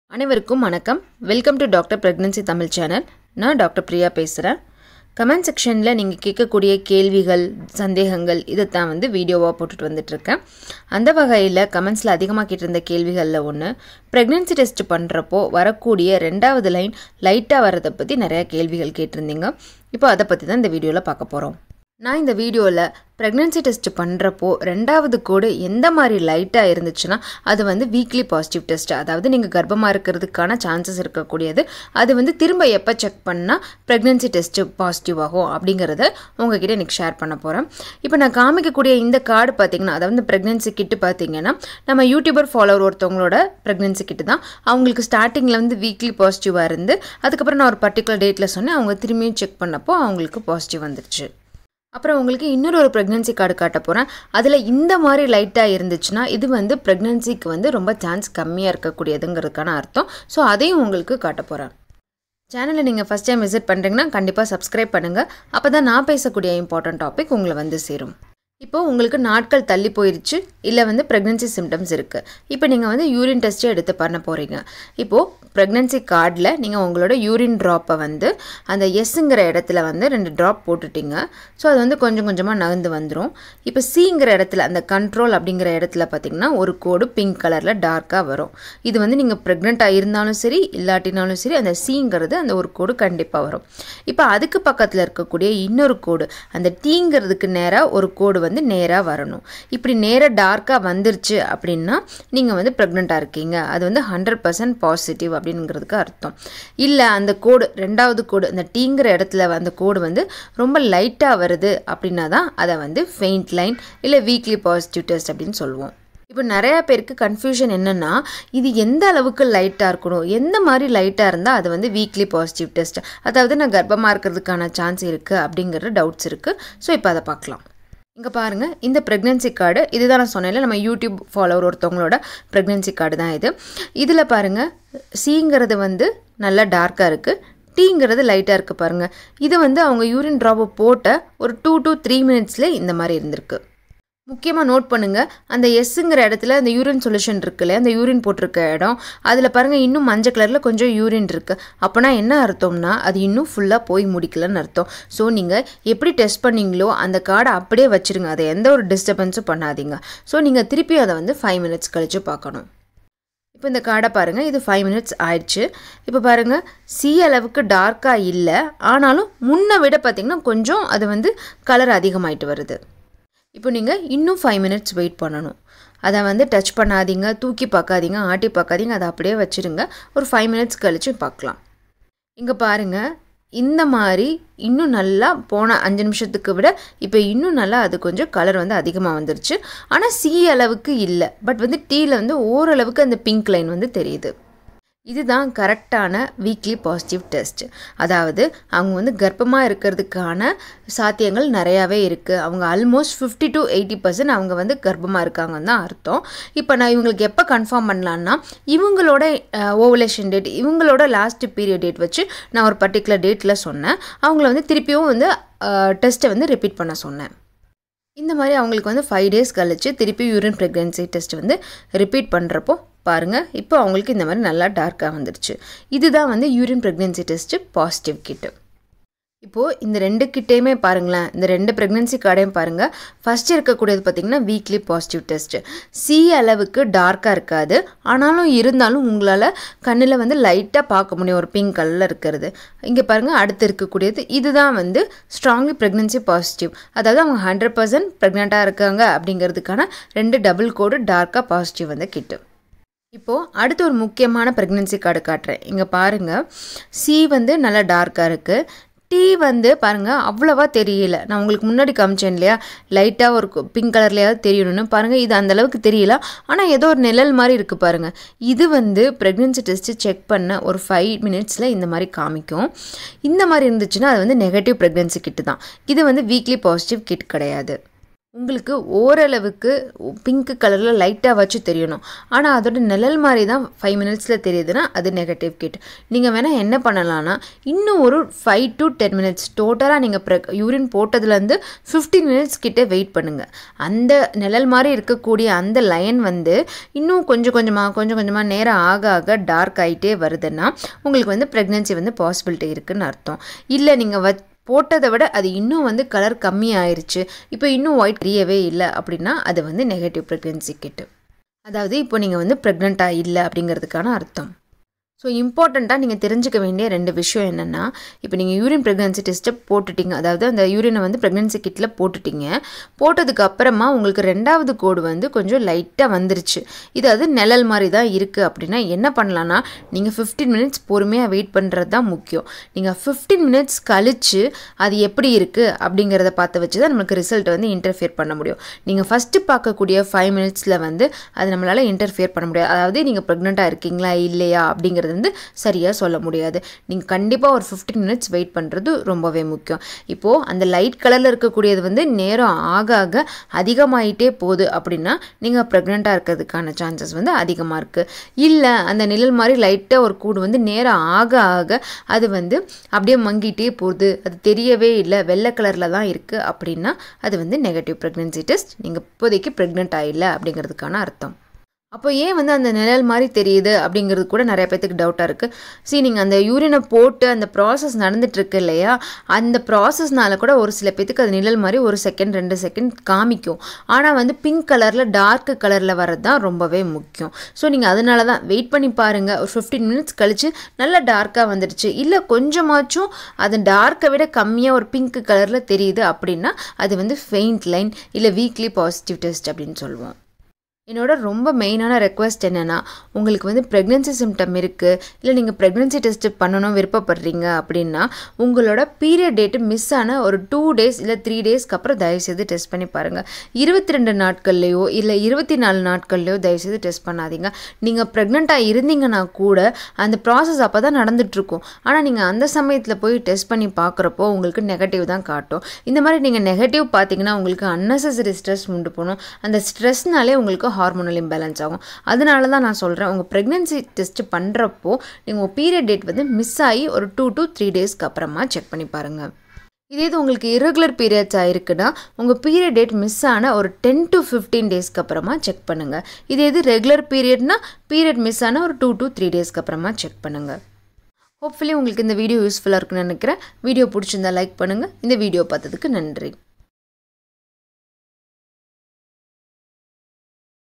அனைவருக்கும் வணக்கம் welcome to doctor pregnancy Tamil channel நான் டாக்டர் பிரியா பேசுகிறேன் கமெண்ட் செக்ஷனில் நீங்கள் கேட்கக்கூடிய கேள்விகள் சந்தேகங்கள் இதைத்தான் வந்து வீடியோவாக போட்டுட்டு வந்துட்டுருக்கேன் அந்த வகையில் கமெண்ட்ஸில் அதிகமாக கேட்டிருந்த கேள்விகளில் ஒன்று ப்ரெக்னன்சி டெஸ்ட் பண்ணுறப்போ வரக்கூடிய ரெண்டாவது லைன் லைட்டாக வரதை பற்றி நிறையா கேள்விகள் கேட்டிருந்தீங்க இப்போ அதை பற்றி தான் இந்த வீடியோவில் பார்க்க போகிறோம் நான் இந்த வீடியோவில் ப்ரெக்னன்சி டெஸ்ட் பண்ணுறப்போ ரெண்டாவது கோடு எந்த மாதிரி லைட்டாக இருந்துச்சுன்னா அது வந்து வீக்லி பாசிட்டிவ் டெஸ்ட் அதாவது நீங்கள் கர்ப்பமாக இருக்கிறதுக்கான சான்சஸ் இருக்கக்கூடியது அது வந்து திரும்ப எப்போ செக் பண்ணால் ப்ரெக்னன்சி டெஸ்ட்டு பாசிட்டிவ் ஆகும் அப்படிங்கிறத உங்ககிட்ட எனக்கு ஷேர் பண்ண போகிறேன் இப்போ நான் காமிக்கக்கூடிய இந்த கார்டு பார்த்தீங்கன்னா அதாவது இந்த ப்ரெக்னன்சி கிட்டு பார்த்தீங்கன்னா நம்ம யூடியூபர் ஃபாலோவர் ஒருத்தவங்களோட ப்ரெக்னன்சி கிட்டு தான் அவங்களுக்கு ஸ்டார்டிங்கில் வந்து வீக்லி பாசிட்டிவாக இருந்து அதுக்கப்புறம் நான் ஒரு பர்டிகுலர் டேட்டில் சொன்னேன் அவங்க திரும்பியும் செக் பண்ணப்போ அவங்களுக்கு பாசிட்டிவ் வந்துருச்சு அப்புறம் உங்களுக்கு இன்னொரு ஒரு ப்ரெக்னன்சி கார்டு காட்ட போகிறேன் அதில் இந்த மாதிரி லைட்டாக இருந்துச்சுன்னா இது வந்து ப்ரெக்னன்சிக்கு வந்து ரொம்ப சான்ஸ் கம்மியாக இருக்கக்கூடியதுங்கிறதுக்கான அர்த்தம் ஸோ அதையும் உங்களுக்கு காட்ட போகிறேன் சேனலை நீங்கள் ஃபஸ்ட் டைம் விசிட் பண்ணுறீங்கன்னா கண்டிப்பாக சப்ஸ்கிரைப் பண்ணுங்கள் அப்போ தான் நான் பேசக்கூடிய இம்பார்ட்டன்ட் டாபிக் உங்களை வந்து சேரும் இப்போது உங்களுக்கு நாட்கள் தள்ளி போயிடுச்சு இல்லை வந்து ப்ரெக்னன்சி சிம்டம்ஸ் இருக்குது இப்போ நீங்கள் வந்து யூரின் டெஸ்ட்டே எடுத்து பண்ண போகிறீங்க இப்போது ப்ரெக்னன்சி கார்டில் நீங்கள் உங்களோட யூரின் ட்ராப்பை வந்து அந்த எஸ்ஸுங்கிற இடத்துல வந்து ரெண்டு ட்ராப் போட்டுட்டீங்க ஸோ அது வந்து கொஞ்சம் கொஞ்சமாக நகர்ந்து வந்துடும் இப்போ சிங்கிற இடத்துல அந்த கண்ட்ரோல் அப்படிங்கிற இடத்துல பார்த்தீங்கன்னா ஒரு கோடு பிங்க் கலரில் டார்க்காக வரும் இது வந்து நீங்கள் ப்ரெக்னெண்ட்டாக இருந்தாலும் சரி இல்லாட்டினாலும் சரி அந்த சிங்கிறது அந்த ஒரு கோடு கண்டிப்பாக வரும் இப்போ அதுக்கு பக்கத்தில் இருக்கக்கூடிய இன்னொரு கோடு அந்த டீங்கிறதுக்கு நேராக ஒரு கோடு வந்து நேராக வரணும் இப்படி நேராக டார்க்காக வந்துருச்சு அப்படின்னா நீங்கள் வந்து ப்ரெக்னெண்ட்டாக இருக்கீங்க அது வந்து ஹண்ட்ரட் பர்சன்ட் பாசிட்டிவ் அப்படிங்கிறதுக்கு அர்த்தம் இல்லை அந்த கோடு ரெண்டாவது கோடு அந்த டீங்கிற இடத்துல அந்த கோடு வந்து ரொம்ப லைட்டாக வருது அப்படின்னா தான் அதை வந்து ஃபெயிண்ட் லைன் இல்லை வீக்லி பாசிட்டிவ் டெஸ்ட் அப்படின்னு சொல்லுவோம் இப்போ நிறையா பேருக்கு கன்ஃபியூஷன் என்னென்னா இது எந்த அளவுக்கு லைட்டாக இருக்கணும் எந்த மாதிரி லைட்டாக இருந்தால் அது வந்து வீக்லி பாசிட்டிவ் டெஸ்ட் அதாவது நான் கர்ப்பமாக இருக்கிறதுக்கான சான்ஸ் இருக்குது அப்படிங்கிற டவுட்ஸ் இருக்குது ஸோ இப்போ அதை பார்க்கலாம் இங்கே பாருங்கள் இந்த ப்ரெக்னென்சி கார்டு இதுதான் நான் சொன்னேன்ல நம்ம யூடியூப் ஃபாலோவர் ஒருத்தவங்களோட ப்ரெக்னென்சி கார்டு தான் இது இதில் பாருங்கள் சிங்கிறது வந்து நல்லா டார்க்காக இருக்குது டீங்கிறது லைட்டாக இருக்குது பாருங்கள் இது வந்து அவங்க யூரின் ட்ராப்பை போட்ட ஒரு டூ டு த்ரீ மினிட்ஸில் இந்த மாதிரி இருந்திருக்கு முக்கியமாக நோட் பண்ணுங்கள் அந்த எஸ்ஸுங்கிற இடத்துல அந்த யூரின் சொல்யூஷன் இருக்குல்ல அந்த யூரின் போட்டிருக்க இடம் அதில் பாருங்கள் இன்னும் மஞ்சள் கலரில் கொஞ்சம் யூரின் இருக்குது அப்போனா என்ன அர்த்தம்னா அது இன்னும் ஃபுல்லாக போய் முடிக்கலன்னு அர்த்தம் ஸோ நீங்கள் எப்படி டெஸ்ட் பண்ணீங்களோ அந்த கார்டை அப்படியே வச்சுருங்க அதை எந்த ஒரு டிஸ்டர்பன்ஸும் பண்ணாதீங்க ஸோ நீங்கள் திருப்பி அதை வந்து ஃபைவ் மினிட்ஸ் கழித்து பார்க்கணும் இப்போ இந்த கார்டை பாருங்கள் இது ஃபைவ் மினிட்ஸ் ஆயிடுச்சு இப்போ பாருங்கள் சி அளவுக்கு டார்க்காக இல்லை ஆனாலும் முன்னை விட பார்த்திங்கன்னா கொஞ்சம் அது வந்து கலர் அதிகமாயிட்டு வருது இப்போ நீங்கள் இன்னும் ஃபைவ் மினிட்ஸ் வெயிட் பண்ணணும் அதை வந்து டச் பண்ணாதீங்க தூக்கி பார்க்காதீங்க ஆட்டி பார்க்காதீங்க அதை அப்படியே வச்சுருங்க ஒரு ஃபைவ் மினிட்ஸ் கழித்து பார்க்கலாம் இங்கே பாருங்கள் இந்த மாதிரி இன்னும் நல்லா போன அஞ்சு நிமிஷத்துக்கு விட இப்போ இன்னும் நல்லா அது கொஞ்சம் கலர் வந்து அதிகமாக வந்துருச்சு ஆனால் சி அளவுக்கு இல்லை பட் வந்து டீயில் வந்து ஓரளவுக்கு அந்த பிங்க் லைன் வந்து தெரியுது இதுதான் கரெக்டான வீக்லி பாசிட்டிவ் டெஸ்ட் அதாவது அவங்க வந்து கர்ப்பமாக இருக்கிறதுக்கான சாத்தியங்கள் நிறையாவே இருக்குது அவங்க almost fifty to eighty percent அவங்க வந்து கர்ப்பமாக இருக்காங்கன்னு தான் அர்த்தம் இப்போ நான் இவங்களுக்கு எப்போ கன்ஃபார்ம் பண்ணலான்னா இவங்களோட ஓவலேஷன் டேட் இவங்களோட லாஸ்ட் பீரியட் டேட் வச்சு நான் ஒரு பர்டிகுலர் டேட்டில் சொன்னேன் அவங்கள வந்து திருப்பியும் வந்து டெஸ்ட்டை வந்து ரிப்பீட் பண்ண சொன்னேன் இந்த மாதிரி அவங்களுக்கு வந்து ஃபைவ் டேஸ் கழிச்சு திருப்பி யூரின் ப்ரெக்னென்சி டெஸ்ட் வந்து ரிப்பீட் பண்ணுறப்போ பாருங்கள் இப்போ அவங்களுக்கு இந்த மாதிரி நல்லா டார்க்காக வந்துருச்சு இதுதான் வந்து urine pregnancy test positive kit இப்போது இந்த ரெண்டு கிட்டேயுமே பாருங்களேன் இந்த ரெண்டு ப்ரெக்னென்சி கார்டையும் பாருங்கள் ஃபஸ்ட்டு இருக்கக்கூடியது பார்த்திங்கன்னா வீக்லி பாசிட்டிவ் டெஸ்ட்டு சி அளவுக்கு டார்க்காக இருக்காது ஆனாலும் இருந்தாலும் உங்களால் கண்ணில் வந்து லைட்டாக பார்க்க முடியும் ஒரு பிங்க் கலரில் இருக்கிறது இங்கே பாருங்கள் அடுத்து இருக்கக்கூடியது இதுதான் வந்து ஸ்ட்ராங்லி ப்ரெக்னென்சி பாசிட்டிவ் அதாவது அவங்க ஹண்ட்ரட் பர்சன்ட் ப்ரெக்னெண்ட்டாக இருக்காங்க அப்படிங்கிறதுக்கான ரெண்டு டபுள் கோடு டார்க்காக பாசிட்டிவ் வந்து கிட்டு இப்போது அடுத்து ஒரு முக்கியமான ப்ரெக்னென்சி கார்டு காட்டுறேன் இங்கே பாருங்கள் சி வந்து நல்லா டார்க்காக இருக்குது டீ வந்து பாருங்கள் அவ்வளோவா தெரியல நான் உங்களுக்கு முன்னாடி காமிச்சேன் இல்லையா லைட்டாக ஒரு பிங்க் கலர்லையாவது தெரியணும்னு பாருங்கள் இது அந்தளவுக்கு தெரியல ஆனால் ஏதோ ஒரு நிழல் மாதிரி இருக்குது பாருங்கள் இது வந்து ப்ரெக்னென்சி டெஸ்ட்டு செக் பண்ண ஒரு ஃபைவ் மினிட்ஸில் இந்த மாதிரி காமிக்கும் இந்த மாதிரி இருந்துச்சுன்னா அது வந்து நெகட்டிவ் ப்ரெக்னென்சி கிட்டு தான் இது வந்து வீக்லி பாசிட்டிவ் கிட் கிடையாது உங்களுக்கு ஓரளவுக்கு பிங்க் கலரில் லைட்டாக வச்சு தெரியணும் ஆனால் அதோட நிழல் மாதிரி தான் ஃபைவ் மினிட்ஸில் தெரியுதுன்னா அது நெகட்டிவ் கிட் நீங்கள் வேணால் என்ன பண்ணலான்னா இன்னும் ஒரு ஃபைவ் டு டென் மினிட்ஸ் டோட்டலாக நீங்கள் ப்ரெக் யூரின் போட்டதுலேருந்து ஃபிஃப்டீன் மினிட்ஸ் கிட்டே வெயிட் பண்ணுங்கள் அந்த நிழல் மாதிரி இருக்கக்கூடிய அந்த லைன் வந்து இன்னும் கொஞ்சம் கொஞ்சமாக கொஞ்சம் கொஞ்சமாக நேரம் ஆக ஆக டார்க் ஆகிட்டே வருதுன்னா உங்களுக்கு வந்து ப்ரெக்னென்சி வந்து பாசிபிலிட்டி இருக்குதுன்னு அர்த்தம் இல்லை நீங்கள் வ போட்டதை விட அது இன்னும் வந்து கலர் கம்மி ஆயிடுச்சு இப்போ இன்னும் ஒயிட் தெரியவே இல்லை அப்படின்னா அது வந்து நெகட்டிவ் ப்ரெக்னென்சி கிட்டு அதாவது இப்போ நீங்கள் வந்து ப்ரெக்னெண்ட்டாக இல்லை அப்படிங்கிறதுக்கான அர்த்தம் ஸோ இம்பார்ட்டண்ட்டாக நீங்கள் தெரிஞ்சுக்க வேண்டிய ரெண்டு விஷயம் என்னென்னா இப்போ நீங்கள் யூரின் ப்ரெக்னன்சி டெஸ்ட்டை போட்டுட்டீங்க அதாவது அந்த யூரினை வந்து ப்ரெக்னன்சி கிட்டில் போட்டுட்டீங்க போட்டதுக்கு அப்புறமா உங்களுக்கு ரெண்டாவது கோடு வந்து கொஞ்சம் லைட்டாக வந்துருச்சு இது அது நிழல் மாதிரி தான் இருக்குது அப்படின்னா என்ன பண்ணலான்னா நீங்கள் ஃபிஃப்டீன் மினிட்ஸ் பொறுமையாக வெயிட் பண்ணுறது தான் முக்கியம் நீங்கள் ஃபிஃப்டீன் மினிட்ஸ் கழித்து அது எப்படி இருக்குது அப்படிங்கிறத பார்த்து வச்சு தான் நம்மளுக்கு ரிசல்ட் வந்து இன்டர்ஃபியர் பண்ண முடியும் நீங்கள் ஃபஸ்ட்டு பார்க்கக்கூடிய ஃபைவ் மினிட்ஸில் வந்து அது நம்மளால் இன்டர்ஃபியர் பண்ண முடியாது அதாவது நீங்கள் ப்ரெக்னெண்ட்டாக இருக்கீங்களா இல்லையா அப்படிங்கிறது வந்து சரியாக சொல்ல முடியாது நீங்கள் கண்டிப்பாக ஒரு ஃபிஃப்டீன் மினிட்ஸ் வெயிட் பண்ணுறது ரொம்பவே முக்கியம் இப்போது அந்த லைட் கலரில் இருக்கக்கூடியது வந்து நேரம் ஆக ஆக அதிகமாயிட்டே போகுது அப்படின்னா நீங்கள் ப்ரெக்னெண்ட்டாக இருக்கிறதுக்கான சான்சஸ் வந்து அதிகமாக இருக்குது இல்லை அந்த நிழல் மாதிரி லைட்டாக ஒரு கூடு வந்து நேரம் ஆக ஆக அது வந்து அப்படியே மங்கிட்டே போகுது அது தெரியவே இல்லை வெள்ளை கலரில் தான் இருக்குது அப்படின்னா அது வந்து நெகட்டிவ் ப்ரெக்னென்சி டெஸ்ட் நீங்கள் இப்போதைக்கு ப்ரெக்னென்ட் ஆகல அப்படிங்கிறதுக்கான அர்த்தம் அப்போ ஏன் வந்து அந்த நிழல் மாதிரி தெரியுது அப்படிங்கிறது கூட நிறைய பேத்துக்கு டவுட்டாக இருக்குது சரி நீங்கள் அந்த யூரினை போட்டு அந்த ப்ராசஸ் நடந்துட்டுருக்கு இல்லையா அந்த ப்ராசஸ்னால கூட ஒரு சில பேத்துக்கு அது நிழல் மாதிரி ஒரு செகண்ட் ரெண்டு செகண்ட் காமிக்கும் ஆனால் வந்து பிங்க் கலரில் டார்க் கலரில் வர்றது தான் ரொம்பவே முக்கியம் ஸோ நீங்கள் அதனால தான் வெயிட் பண்ணி பாருங்கள் ஒரு ஃபிஃப்டீன் மினிட்ஸ் கழித்து நல்லா டார்க்காக வந்துடுச்சு இல்லை கொஞ்சமாச்சும் அது டார்க்கை விட கம்மியாக ஒரு பிங்க் கலரில் தெரியுது அப்படின்னா அது வந்து ஃபெயிண்ட் லைன் இல்லை வீக்லி பாசிட்டிவ் டெஸ்ட் அப்படின்னு சொல்லுவோம் என்னோட ரொம்ப மெயினான ரெக்வஸ்ட் என்னென்னா உங்களுக்கு வந்து ப்ரெக்னென்சி சிம்டம் இருக்குது இல்லை நீங்கள் ப்ரெக்னென்சி டெஸ்ட் பண்ணணும் விருப்பப்படுறீங்க அப்படின்னா உங்களோட பீரியட் டேட்டு மிஸ் ஆன ஒரு டூ டேஸ் இல்லை த்ரீ டேஸ்க்கு அப்புறம் தயவுசெய்து டெஸ்ட் பண்ணி பாருங்கள் இருபத்தி ரெண்டு நாட்கள்லையோ இல்லை இருபத்தி நாலு நாட்கள்லையோ தயவுசெய்து டெஸ்ட் பண்ணாதீங்க நீங்கள் ப்ரெக்னெண்ட்டாக இருந்தீங்கன்னா கூட அந்த ப்ராசஸ் அப்போ தான் நடந்துகிட்ருக்கும் ஆனால் நீங்கள் அந்த சமயத்தில் போய் டெஸ்ட் பண்ணி பார்க்குறப்போ உங்களுக்கு நெகட்டிவ் தான் காட்டும் இந்த மாதிரி நீங்கள் நெகட்டிவ் பார்த்தீங்கன்னா உங்களுக்கு அன்னெசரி ஸ்ட்ரெஸ் உண்டு போகணும் அந்த ஸ்ட்ரெஸ்னாலே உங்களுக்கு ஹார்மோனல் இம்பேலன்ஸ் ஆகும் அதனால தான் நான் சொல்கிறேன் உங்கள் ப்ரெக்னென்சி டெஸ்ட் பண்ணுறப்போ நீங்கள் உங்கள் பீரியட் டேட் வந்து மிஸ் ஆகி ஒரு டூ டு த்ரீ டேஸ்க்கு அப்புறமா செக் பண்ணி பாருங்கள் இதே இது உங்களுக்கு irregular periods ஆயிருக்குன்னா உங்கள் பீரியட் டேட் மிஸ் ஆன ஒரு டென் டு ஃபிஃப்டீன் டேஸ்க்கு அப்புறமா செக் பண்ணுங்கள் இதே இது ரெகுலர் பீரியட்னா பீரியட் மிஸ் ஆன ஒரு டூ டு த்ரீ டேஸ்க்கு அப்புறமா செக் பண்ணுங்கள் ஹோப்ஃபுல்லி உங்களுக்கு இந்த வீடியோ யூஸ்ஃபுல்லாக இருக்குன்னு நினைக்கிறேன் வீடியோ பிடிச்சிருந்தா லைக் பண்ணுங்கள் இந்த வீடியோ பார்த்ததுக்கு நன்றி